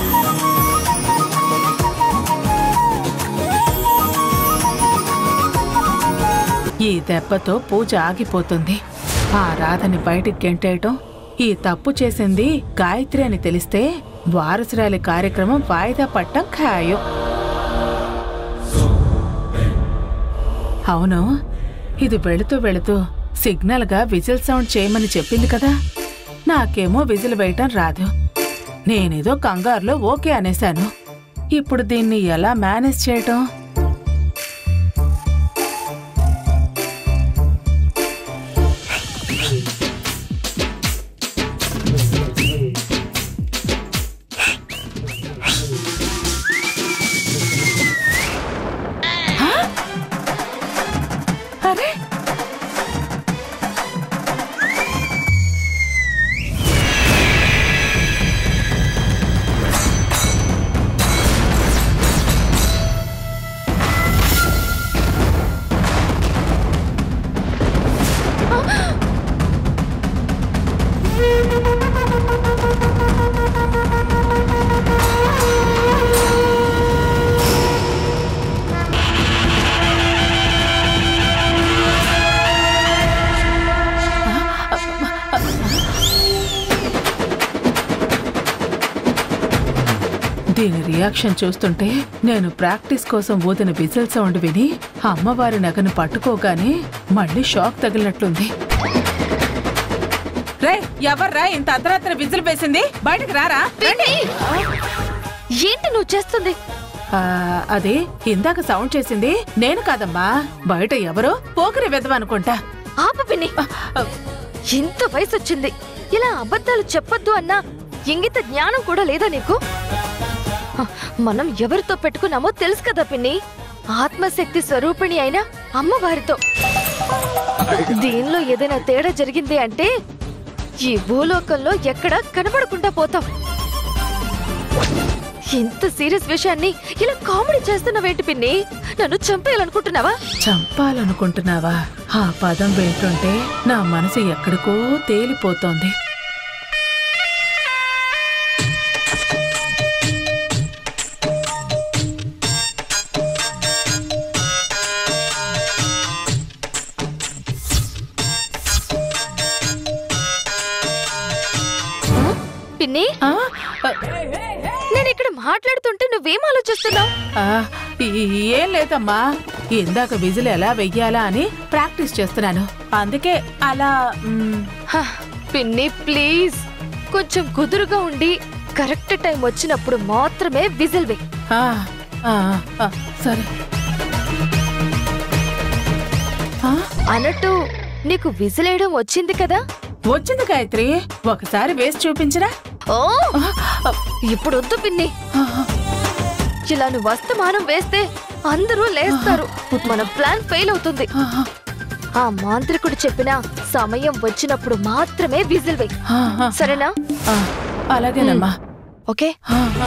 ఈ దెబ్బతో పూజ ఆగిపోతుంది ఆ రాధని బయటికి గెంటేయటం ఈ తప్పు చేసింది గాయత్రి అని తెలిస్తే వారసురాలి కార్యక్రమం వాయిదా పట్టం ఖాయం అవును ఇది వెళుతూ వెళుతూ సిగ్నల్గా విజిల్ సౌండ్ చేయమని చెప్పింది కదా నాకేమో విజిల్ వేయటం రాదు నేనేదో కంగారులో ఓకే అనేశాను ఇప్పుడు దీన్ని ఎలా మేనేజ్ చేయటం అరే దీని రియాక్షన్ చూస్తుంటే నేను ప్రాక్టీస్ కోసం ఊదిన విజిల్ సౌండ్ విని అమ్మవారి నగను పట్టుకోగానే మళ్ళీ షాక్ తగిలినట్లుంది రే ఎవర్రా ఇంత అర్ధరాత్రి విజిల్ వేసింది బయటకు రారా పిన్ని! ఏంటి నువ్వు చేస్తుంది ఆ, అదే ఇందాక సౌండ్ చేసింది నేను కాదమ్మా బయట ఎవరో పోకరి వెదవనుకుంటా ఆపు పిన్ని ఇంత వయసు వచ్చింది ఇలా అబద్ధాలు చెప్పొద్దు అన్న ఇంగిత జ్ఞానం కూడా లేదా నీకు హ, మనం ఎవరితో పెట్టుకున్నామో తెలుసు కదా పిన్ని ఆత్మశక్తి స్వరూపిణి అయిన అమ్మవారితో దీనిలో ఏదైనా తేడా జరిగింది అంటే ఈ భూలోకంలో ఎక్కడా కనబడకుండా పోతాం ఇంత సీరియస్ విషయాన్ని ఇలా కామెడీ చేస్తున్నావేంటి పిన్ని నన్ను చంపేయాలనుకుంటున్నావా చంపాలనుకుంటున్నావా ఆ పదం వింటుంటే నా మనసు ఎక్కడికో తేలిపోతోంది పిన్ని ఆ, నేను ఇక్కడ మాట్లాడుతుంటే నువ్వేం ఆలోచిస్తున్నావు ఆ, ఈ- ఏం లేదమ్మా ఇందాక విజిల్ ఎలా వెయ్యాలా అని ప్రాక్టీస్ చేస్తున్నాను అందుకే అలా మ్, పిన్ని ప్లీజ్ కొంచెం కుదురుగా ఉండి కరెక్ట్ టైం వచ్చినప్పుడు మాత్రమే విజిల్ వే ఆ, ఆ, ఆ, సరే ఆ, అన్నట్టు నీకు విజిల్ వేయడం వచ్చింది కదా వచ్చింది గాయత్రి ఒకసారి వేసి చూపించరా ఓ ఇప్పుడు వద్దు పిన్ని ఆ, ఇలా నువ్వు వస్తమానం వేస్తే అందరూ లేస్తారు మన ప్లాన్ ఫెయిల్ అవుతుంది ఆ, ఆ మాంత్రికుడు చెప్పిన సమయం వచ్చినప్పుడు మాత్రమే విజిల్ వే ఆ, ఆ, సరేనా ఆ, అలాగేనమ్మా ఓకే ఆ, ఆ.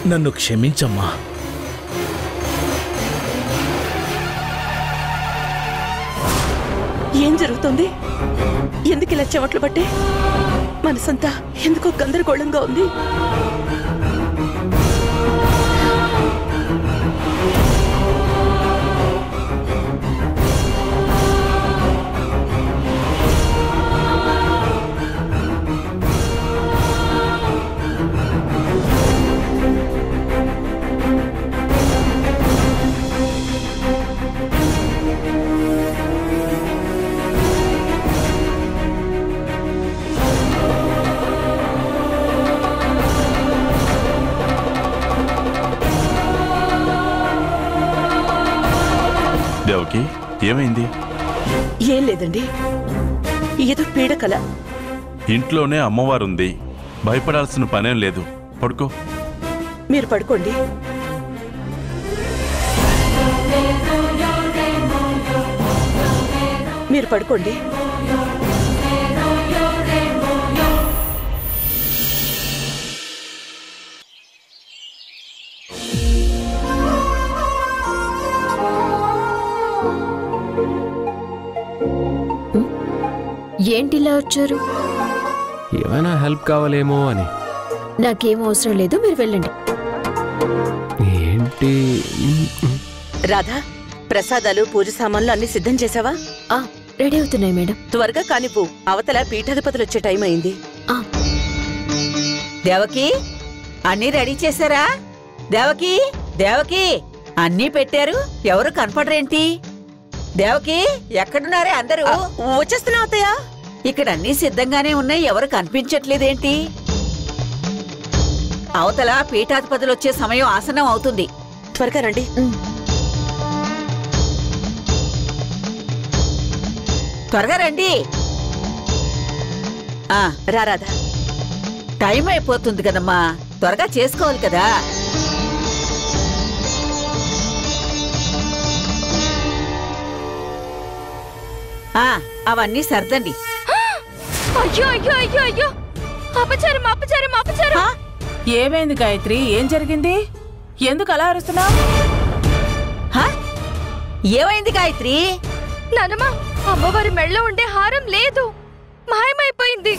నన్ను క్షమించమ్మా ఏం జరుగుతోంది ఎందుకు ఇలా చెమట్లు పట్టే మనసంతా ఎందుకో గందరగోళంగా ఉంది దేవకి ఏమైంది ఏం లేదండి ఏదో పీడకల ఇంట్లోనే అమ్మవారుంది భయపడాల్సిన పనేం లేదు పడుకో మీరు పడుకోండి మీరు పడుకోండి ఏంటిలా వచ్చారు ఏమైనా హెల్ప్ కావాలేమో అని నాకేం అవసరం లేదు మీరు వెళ్ళండి ఏంటి రాధా ప్రసాదాలు పూజ సామాన్లు అన్ని సిద్ధం చేసావా ఆ రెడీ అవుతున్నాయి మేడం త్వరగా కానిపు అవతల పీఠాధిపతులు వచ్చే టైం అయింది ఆ దేవకి అన్నీ రెడీ చేశారా దేవకి దేవకి అన్నీ పెట్టారు ఎవరు కనపడరేంటి దేవకి ఎక్కడున్నారే అందరూ ఆ, వచ్చేస్తున్నా అత్తయ్య ఇక్కడ అన్నీ సిద్ధంగానే ఉన్నాయి ఎవరు కనిపించట్లేదేంటి అవతల పీఠాధిపతులు వచ్చే సమయం ఆసనం అవుతుంది త్వరగా రండి త్వరగా రండి ఆ రా రాధా టైం అయిపోతుంది కదమ్మా త్వరగా చేసుకోవాలి కదా ఆ అవన్నీ సర్దండి అయ్యో అయ్యో అయ్యో అయ్యో అపచారం అపచారం అపచారం ఏమైంది గాయత్రి ఏం జరిగింది ఎందుకు అలా అరుస్తున్నావు హ? ఏమైంది గాయత్రి నానమ్మ అమ్మవారి మెళ్ళలో ఉండే హారం లేదు మాయమైపోయింది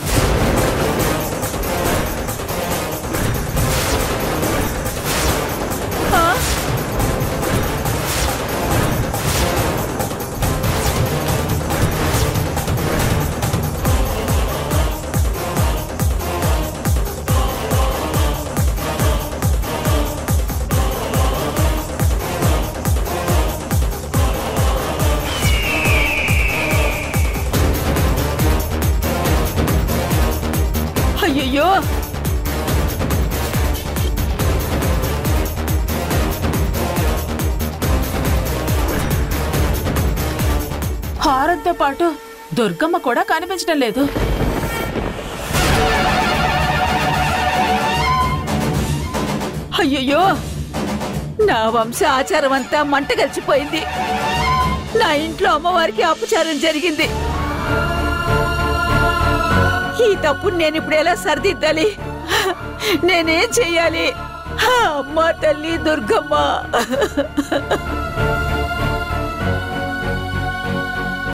అయ్యయ్యో హారంతో పాటు దుర్గమ్మ కూడా కనిపించడం లేదు అయ్యయ్యో నా వంశ ఆచారం అంతా మంట కలిసిపోయింది నా ఇంట్లో అమ్మవారికి అపచారం జరిగింది ఈ తప్పుని నేను ఇప్పుడు ఎలా సరిదిద్దాలి నేనేం చెయ్యాలి అమ్మా తల్లి దుర్గమ్మ